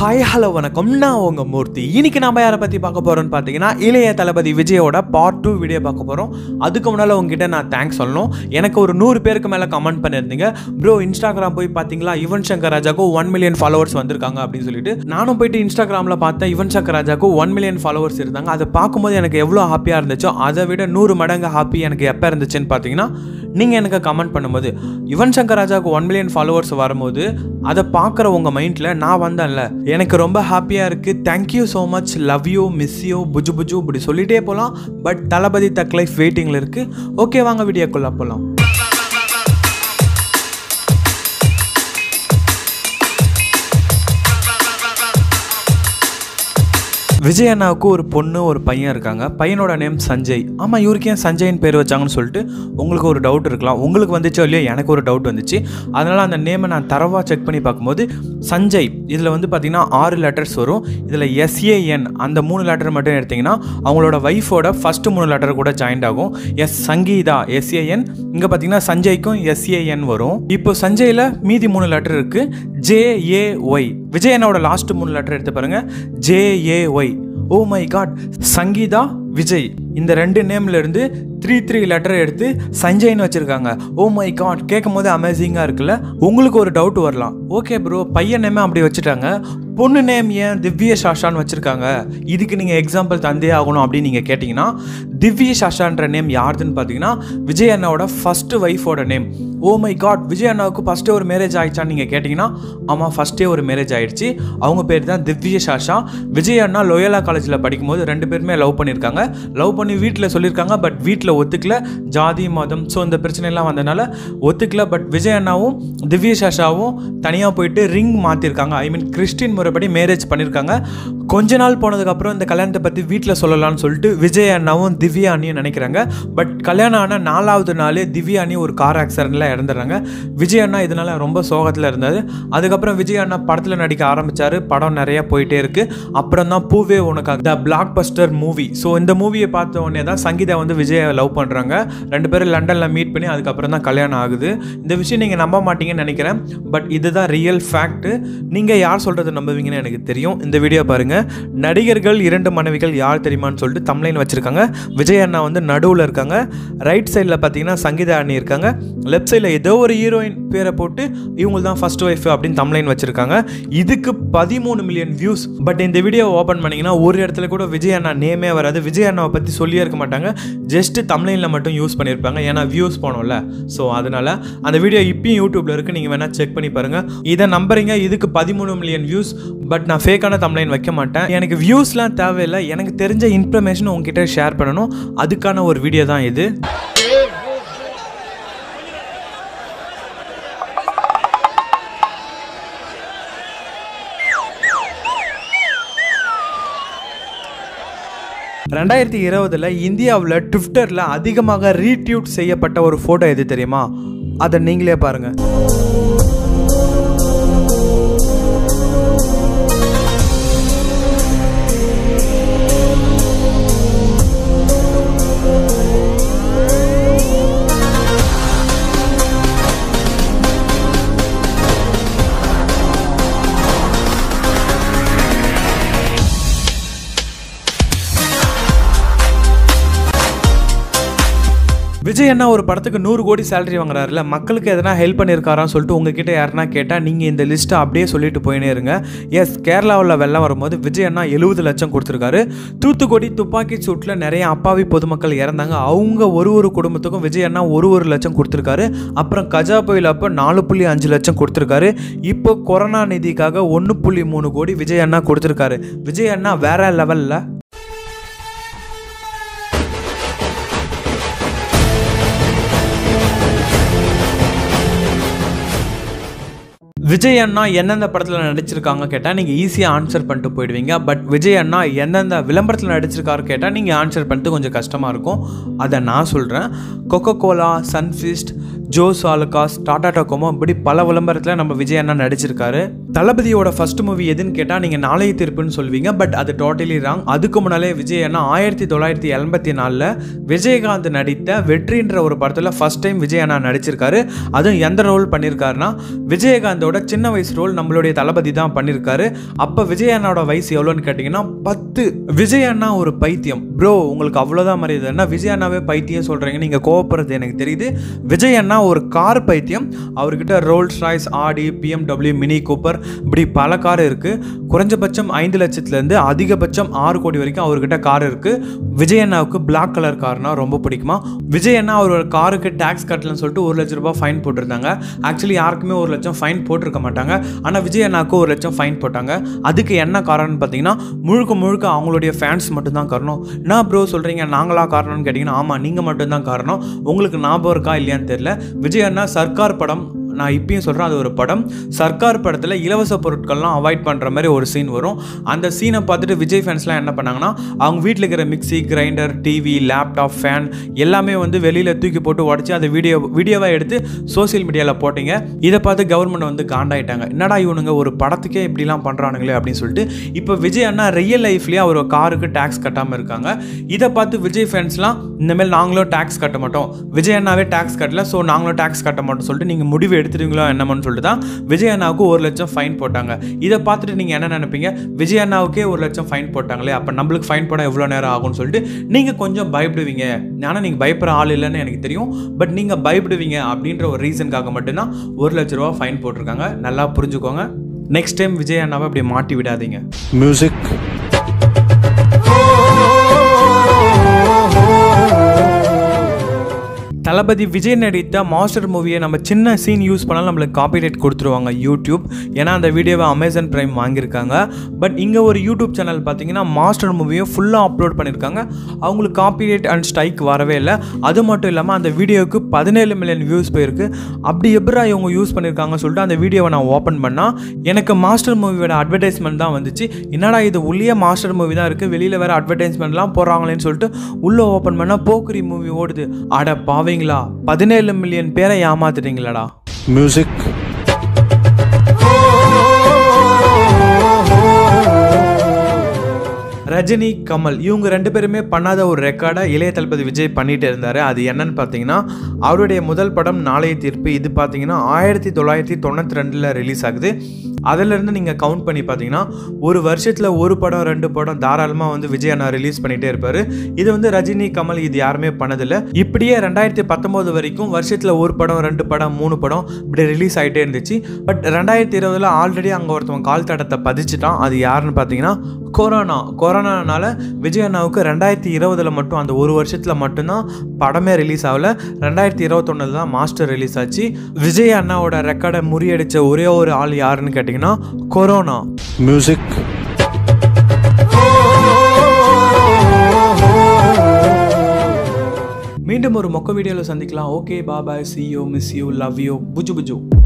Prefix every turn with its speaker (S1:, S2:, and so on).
S1: hi hello வணக்கம் நான் உங்கள் மூர்த்தி இன்னைக்கு நம்ம யாரை பற்றி பார்க்க போகிறோம்னு பார்த்தீங்கன்னா இளைய தளபதி விஜயோட பார்ட் டூ வீடியோ பார்க்க போகிறோம் அதுக்கு முன்னால் உங்ககிட்ட நான் தேங்க்ஸ் சொல்லணும் எனக்கு ஒரு நூறு பேருக்கு மேலே கமெண்ட் பண்ணியிருந்தீங்க ப்ரோ இன்ஸ்டாகிராம் போய் பார்த்தீங்களா யுவன் சங்கர் ராஜாக்கு ஒன் மில்லியன் ஃபாலோவர்ஸ் வந்திருக்காங்க அப்படின்னு சொல்லிட்டு நானும் போயிட்டு இன்ஸ்டாகிராமில் பார்த்தேன் யுவன் சங்கர் ராஜாக்கு ஒன் மில்லியன் ஃபாலோவர்ஸ் இருந்தாங்க அதை பார்க்கும்போது எனக்கு எவ்வளோ ஹாப்பியாக இருந்துச்சோ அதை விட நூறு மடங்கு ஹாப்பி எனக்கு எப்போ இருந்துச்சுன்னு பார்த்தீங்கன்னா நீங்கள் எனக்கு கமெண்ட் பண்ணும்போது யுவன் சங்கர் ராஜாவுக்கு ஒன் மில்லியன் ஃபாலோவர்ஸ் வரும்போது அதை பார்க்குற உங்கள் மைண்டில் நான் வந்தேன்ல எனக்கு ரொம்ப ஹாப்பியாக இருக்குது thank you so much love you miss you புஜு புஜு இப்படி சொல்லிட்டே போகலாம் பட் தளபதி தக் லைஃப் வெயிட்டிங்கில் இருக்குது ஓகே வாங்க வீடியோக்குள்ளே போகலாம் விஜய் அண்ணாவுக்கு ஒரு பொண்ணு ஒரு பையன் இருக்காங்க பையனோட நேம் சஞ்சய் ஆமாம் இவருக்கு ஏன் சஞ்சய்னு பேர் வச்சாங்கன்னு சொல்லிட்டு உங்களுக்கு ஒரு டவுட் இருக்கலாம் உங்களுக்கு வந்துச்சோ இல்லையோ எனக்கு ஒரு டவுட் வந்துச்சு அதனால் அந்த நேமை நான் தரவாக செக் பண்ணி பார்க்கும்போது சஞ்சய் இதில் வந்து பார்த்திங்கன்னா ஆறு லெட்டர்ஸ் வரும் இதில் எஸ்ஏஎன் அந்த மூணு லெட்டர் மட்டும் எடுத்திங்கன்னா அவங்களோட ஒய்ஃபோட ஃபஸ்ட்டு மூணு லெட்டர் கூட ஜாயின்ட் ஆகும் எஸ் சங்கீதா எஸ்ஏஎன் இங்கே பார்த்தீங்கன்னா சஞ்சய்க்கும் எஸ்ஏஎன் வரும் இப்போ சஞ்சயில் மீதி மூணு லெட்டர் இருக்குது ஜேஏஒய் விஜய் அண்ணாவோட லாஸ்ட் மூணு லெட்டர் எடுத்து பாருங்க JAY oh my God Sangeetha Vijay இந்த ரெண்டு நேம்ல இருந்து த்ரீ த்ரீ லெட்டர் எடுத்து சஞ்சய்னு வச்சுருக்காங்க ஓ மை காட் கேட்கும் போது அமேசிங்காக இருக்குல்ல உங்களுக்கு ஒரு டவுட் வரலாம் ஓகே ப்ரோ பையன் நேமே அப்படி வச்சுட்டாங்க பொண்ணு நேம் ஏன் திவ்ய சாஷான்னு வச்சுருக்காங்க இதுக்கு நீங்கள் எக்ஸாம்பிள் தந்தே ஆகணும் அப்படின்னு நீங்கள் கேட்டிங்கன்னா திவ்ய சாஷான்ற நேம் யாருதுன்னு பார்த்தீங்கன்னா விஜய் அண்ணாவோட ஃபஸ்ட்டு ஒய்ஃபோட name oh my God Vijay அண்ணாவுக்கு ஃபஸ்ட்டே ஒரு மேரேஜ் ஆயிடுச்சான்னு நீங்கள் கேட்டிங்கன்னா ஆமாம் ஃபஸ்ட்டே ஒரு மேரேஜ் ஆயிடுச்சு அவங்க பேர் தான் திவ்ய சாஷா விஜய் அண்ணா லோயலா காலேஜில் படிக்கும்போது ரெண்டு பேருமே லவ் பண்ணியிருக்காங்க லவ் பண்ணி வீட்டில் சொல்லியிருக்காங்க பட் வீட்டில் ஒத்துக்கல ஜாதி மதம் ஸோ இந்த பிரச்சனைலாம் வந்தனால ஒத்துக்கல பட் விஜய் அண்ணாவும் திவ்ய சாஷாவும் தனியாக போயிட்டு ரிங் மாற்றிருக்காங்க ஐ மீன் கிறிஸ்டின் முறைப்படி மேரேஜ் பண்ணியிருக்காங்க கொஞ்ச நாள் போனதுக்கப்புறம் இந்த கல்யாணத்தை பற்றி வீட்டில் சொல்லலாம்னு சொல்லிட்டு விஜய் அண்ணாவும் திவ்யா அண்ணியும் நினைக்கிறாங்க பட் கல்யாணம் ஆன நாலாவது நாளே திவ்யா அண்ணி ஒரு கார் ஆக்சிடெண்ட்டில் இறந்துடுறாங்க விஜய் அண்ணா இதனால ரொம்ப சோகத்தில் இருந்தார் அதுக்கப்புறம் விஜய் அண்ணா படத்தில் நடிக்க ஆரம்பித்தார் படம் நிறைய போயிட்டே இருக்குது அப்புறம் தான் Poove Unakkaga the blockbuster movie so இந்த மூவியை பார்த்த உடனே தான் சங்கீதா வந்து விஜயை லவ் பண்ணுறாங்க ரெண்டு பேரும் லண்டனில் மீட் பண்ணி அதுக்கப்புறம் தான் கல்யாணம் ஆகுது இந்த விஷயம் நீங்கள் நம்ப மாட்டீங்கன்னு நினைக்கிறேன் பட் இதுதான் ரியல் ஃபேக்ட்டு நீங்கள் யார் சொல்கிறது நம்புவீங்கன்னு எனக்கு தெரியும் இந்த வீடியோ பாருங்கள் நடிகர்கள் இரண்டு மனைவிகள் யார் தெரியுமான்னு சொல்லிட்டு தம்லைன் வச்சுருக்காங்க விஜய் அண்ணா வந்து நடுவில் இருக்காங்க ரைட் சைடில் பார்த்தீங்கன்னா சங்கீதா அண்ணி இருக்காங்க லெஃப்ட் சைடில் ஏதோ ஒரு ஹீரோயின் பேரை போட்டு இவங்க தான் ஃபர்ஸ்ட் ஒய்ஃப் அப்படின்னு தம்லைன் வச்சுருக்காங்க இதுக்கு பதிமூணு மில்லியன் வியூஸ் பட் இந்த வீடியோ ஓப்பன் பண்ணிங்கன்னா ஒரு இடத்துல கூட விஜய் அண்ணா நேமே வராது விஜய் அண்ணாவை பற்றி சொல்லியே இருக்க மாட்டாங்க ஜஸ்ட் தம்லைனில் மட்டும் யூஸ் பண்ணியிருப்பாங்க ஏன்னா வியூஸ் போனோம்ல ஸோ அதனால் அந்த வீடியோ இப்பயும் யூடியூப்பில் இருக்குது நீங்கள் வேணால் செக் பண்ணி பாருங்கள் இதை நம்புறீங்க இதுக்கு பதிமூணு மில்லியன் வியூஸ் பட் நான் ஃபேக்கான தம்லைன் வைக்க மாட்டேன் எனக்கு வியூஸ்லாம் தேவையில்லை எனக்கு தெரிஞ்ச இன்ஃபர்மேஷன் உங்ககிட்ட ஷேர் பண்ணணும் அதுக்கான ஒரு வீடியோ தான் இது ரெண்டாயிரத்தி இருபதில் இந்தியாவில் ட்விட்டரில் அதிகமாக ரீட்யூட் செய்யப்பட்ட ஒரு ஃபோட்டோ எது தெரியுமா அதை நீங்களே பாருங்கள் விஜய் அண்ணா ஒரு படத்துக்கு நூறு கோடி சேலரி வாங்குறாருல மக்களுக்கு எதனா ஹெல்ப் பண்ணியிருக்காரான்னு சொல்லிட்டு உங்ககிட்ட யாருனா கேட்டால் நீங்கள் இந்த லிஸ்ட்டை அப்படியே சொல்லிட்டு போயினே இருங்க எஸ் கேரளாவில் வெள்ளம் வரும்போது விஜய் அண்ணா எழுபது லட்சம் கொடுத்துருக்காரு தூத்துக்குடி துப்பாக்கி சூட்டில் நிறைய அப்பாவி பொதுமக்கள் இறந்தாங்க அவங்க ஒரு ஒரு குடும்பத்துக்கும் விஜய் அண்ணா ஒரு ஒரு லட்சம் கொடுத்துருக்காரு அப்புறம் கஜா புயல் அப்போ நாலு புள்ளி அஞ்சு லட்சம் கொடுத்துருக்காரு இப்போ கொரோனா நிதிக்காக ஒன்று புள்ளி மூணு கோடி விஜய் அண்ணா கொடுத்துருக்காரு விஜய் அண்ணா வேற லெவலில் விஜய் அண்ணா எந்தெந்த படத்தில் நடிச்சிருக்காங்க கேட்டால் நீங்கள் ஈஸியாக ஆன்சர் பண்ணிட்டு போயிடுவீங்க பட் விஜய் அண்ணா எந்தெந்த விளம்பரத்தில் நடிச்சிருக்காரு கேட்டால் நீங்கள் ஆன்சர் பண்ணிட்டு கொஞ்சம் கஷ்டமாக இருக்கும் அதை நான் சொல்கிறேன் Coca Cola Sunfeast Jos Alukkas Tata Docomo இப்படி பல விளம்பரத்தில் நம்ம விஜய் அண்ணா நடிச்சிருக்காரு தளபதியோட ஃபர்ஸ்ட் மூவி எதுன்னு கேட்டால் நீங்கள் நாளைய தீர்ப்புன்னு சொல்வீங்க பட் அது டோட்டலி ராங் அதுக்கு முன்னாலே விஜய் அண்ணா ஆயிரத்தி தொள்ளாயிரத்தி எண்பத்தி நாலில் விஜயகாந்த் நடித்த வெற்றின்ற ஒரு படத்தில் ஃபர்ஸ்ட் டைம் விஜய் அண்ணா நடிச்சிருக்காரு அதுவும் எந்த ரோல் பண்ணியிருக்காருன்னா விஜயகாந்தோட சின்ன வயசு ரோல் நம்மளுடைய தளபதி தான் பண்ணியிருக்காரு அப்போ விஜய் அண்ணாவோட வயசு எவ்வளோன்னு கேட்டிங்கன்னா பத்து விஜய் அண்ணா ஒரு பைத்தியம் ப்ரோ உங்களுக்கு அவ்வளோதான் மரியாதை என்ன விஜய் அண்ணாவே பைத்தியம் சொல்கிறீங்க நீங்கள் கோவப்படுறது எனக்கு தெரியுது விஜய் அண்ணா ஒரு கார் பைத்தியம் அவர்கிட்ட Rolls Royce Audi BMW Mini Cooper இப்படி பல கார் இருக்குது குறைஞ்சபட்சம் ஐந்து லட்சத்துலேருந்து அதிகபட்சம் ஆறு கோடி வரைக்கும் அவர்கிட்ட கார் இருக்குது விஜய் அண்ணாவுக்கு பிளாக் கலர் கார்னா ரொம்ப பிடிக்குமா விஜய் அண்ணா அவரோட காருக்கு டேக்ஸ் கட்டலன்னு சொல்லிட்டு ஒரு லட்ச ரூபாய் ஃபைன் போட்டிருந்தாங்க ஆக்சுவலி யாருக்குமே ஒரு லட்சம் ஃபைன் போட்டிருக்க மாட்டாங்க ஆனால் விஜய் அண்ணாவுக்கு ஒரு லட்சம் ஃபைன் போட்டாங்க அதுக்கு என்ன காரணம்னு பார்த்தீங்கன்னா முழுக்க முழுக்க அவங்களுடைய ஃபேன்ஸ் மட்டும்தான் காரணம் என்ன ப்ரோ சொல்கிறீங்க நாங்களா காரணம்னு கேட்டிங்கன்னா ஆமாம் நீங்கள் மட்டும்தான் காரணம் உங்களுக்கு ஞாபகம் இருக்கா இல்லையான்னு தெரியல விஜய் அண்ணா சர்க்கார் படம் நான் இப்பயும் சொல்கிறேன் அது ஒரு படம் சர்க்கார் படத்தில் இலவச பொருட்கள்லாம் அவாய்ட் பண்ணுற மாதிரி ஒரு சீன் வரும் அந்த சீனை பார்த்துட்டு விஜய் ஃபேன்ஸ்லாம் என்ன பண்ணாங்கன்னா அவங்க வீட்டில் இருக்கிற mixie grinder TV laptop fan எல்லாமே வந்து வெளியில் தூக்கி போட்டு உடச்சி அதை வீடியோ வீடியோவாக எடுத்து சோஷியல் மீடியாவில் போட்டீங்க இதை பார்த்து கவர்மெண்ட் வந்து காண்டாயிட்டாங்க என்னடா இவனுங்க ஒரு படத்துக்கே இப்படிலாம் பண்ணுறானுங்களே அப்படின்னு சொல்லிட்டு இப்போ விஜய் அண்ணா ரியல் லைஃப்லேயே அவர் காருக்கு டேக்ஸ் கட்டாமல் இருக்காங்க இதை பார்த்து விஜய் ஃபேன்ஸ்லாம் இனிமேல் நாங்களும் டேக்ஸ் கட்ட மாட்டோம் விஜய் அண்ணாவே டேக்ஸ் கட்டல ஸோ நாங்களும் டேக்ஸ் கட்ட மாட்டோம் சொல்லிட்டு நீங்கள் முடிவு எடுத்துருவீங்களோ என்னமோன்னு சொல்லிட்டு தான் விஜய் அண்ணாவுக்கு ஒரு லட்சம் ஃபைன் போட்டாங்க இதை பார்த்துட்டு நீங்கள் என்ன நினைப்பீங்க விஜய் அண்ணாவுக்கே ஒரு லட்சம் ஃபைன் போட்டாங்களே அப்போ நம்மளுக்கு ஃபைன் போட எவ்வளோ நேரம் ஆகும்னு சொல்லிட்டு நீங்கள் கொஞ்சம் பயப்படுவீங்க ஆனால் நீங்கள் பயப்படுற ஆள் இல்லைன்னு எனக்கு தெரியும் பட் நீங்கள் பயப்படுவீங்க அப்படின்ற ஒரு ரீசனுக்காக மட்டும்தான் ஒரு லட்ச ரூபா ஃபைன் போட்டிருக்காங்க நல்லா புரிஞ்சுக்கோங்க நெக்ஸ்ட் டைம் விஜய் அண்ணாவை அப்படி மாட்டி விடாதீங்க
S2: music
S1: தளபதி விஜய் நடித்த மாஸ்டர் மூவியை நம்ம சின்ன சீன் யூஸ் பண்ணாலும் நம்மளுக்கு காப்பிரைட் கொடுத்துருவாங்க யூடியூப் ஏன்னா அந்த வீடியோவை அமேசான் பிரைம் வாங்கியிருக்காங்க பட் இங்கே ஒரு யூடியூப் சேனல் பார்த்தீங்கன்னா மாஸ்டர் மூவியை ஃபுல்லாக அப்லோட் பண்ணியிருக்காங்க அவங்களுக்கு காப்பிரைட் அண்ட் ஸ்ட்ரைக் வரவே இல்லை அது மட்டும் இல்லாமல் அந்த வீடியோவுக்கு பதினேழு மில்லியன் வியூஸ் போயிருக்கு அப்படி எப்படா இவங்க யூஸ் பண்ணியிருக்காங்கன்னு சொல்லிட்டு அந்த வீடியோவை நான் ஓப்பன் பண்ணால் எனக்கு மாஸ்டர் மூவியோட அட்வர்டைஸ்மெண்ட் தான் வந்துச்சு என்னடா இது உள்ளே மாஸ்டர் மூவி தான் இருக்குது வெளியில் வேறு அட்வர்டைஸ்மெண்ட்லாம் போடுறாங்களேன்னு சொல்லிட்டு உள்ளே ஓப்பன் பண்ணால் போக்குரி மூவி ஓடுது அட பாவீங்களா பதினேழு மில்லியன் பேரை ஏமாத்துறீங்களாடா
S2: music
S1: ரஜினி கமல் இவங்க ரெண்டு பேருமே பண்ணாத ஒரு ரெக்கார்டை இளைய தளபதி விஜய் பண்ணிட்டு இருந்தார் அது என்னன்னு பார்த்தீங்கன்னா அவருடைய முதல் படம் நாளைய தீர்ப்பு இது பார்த்தீங்கன்னா ஆயிரத்தி தொள்ளாயிரத்தி தொண்ணூற்றி ரெண்டில் ரிலீஸ் ஆகுது அதிலிருந்து நீங்கள் கவுண்ட் பண்ணி பார்த்தீங்கன்னா ஒரு வருஷத்தில் ஒரு படம் ரெண்டு படம் தாராளமாக வந்து விஜய் அண்ணா ரிலீஸ் பண்ணிகிட்டே இருப்பார் இது வந்து ரஜினி கமல் இது யாருமே பண்ணதில்லை இப்படியே ரெண்டாயிரத்தி பத்தொம்போது வரைக்கும் வருஷத்தில் ஒரு படம் ரெண்டு படம் மூணு படம் இப்படி ரிலீஸ் ஆகிட்டே இருந்துச்சு பட் ரெண்டாயிரத்தி இருபதில் ஆல்ரெடி அங்கே ஒருத்தவன் கால் தடத்தை பதிச்சிட்டான் அது யாருன்னு பார்த்தீங்கன்னா கொரோனா கொரோனானால விஜய் அண்ணாவுக்கு ரெண்டாயிரத்தி இருபதில் மட்டும் அந்த ஒரு வருஷத்தில் மட்டும்தான் படமே ரிலீஸ் ஆகல ரெண்டாயிரத்தி இருபத்தொன்னில் தான் மாஸ்டர் ரிலீஸ் ஆச்சு விஜய் அண்ணாவோட ரெக்கார்டை முறியடித்த ஒரே ஒரு ஆள் யாருன்னு கேட்டிங்கன்னா கொரோனா
S2: music
S1: மீண்டும் ஒரு மொக்க வீடியோவில் சந்திக்கலாம் okay bye bye see you miss you love you புஜு புஜு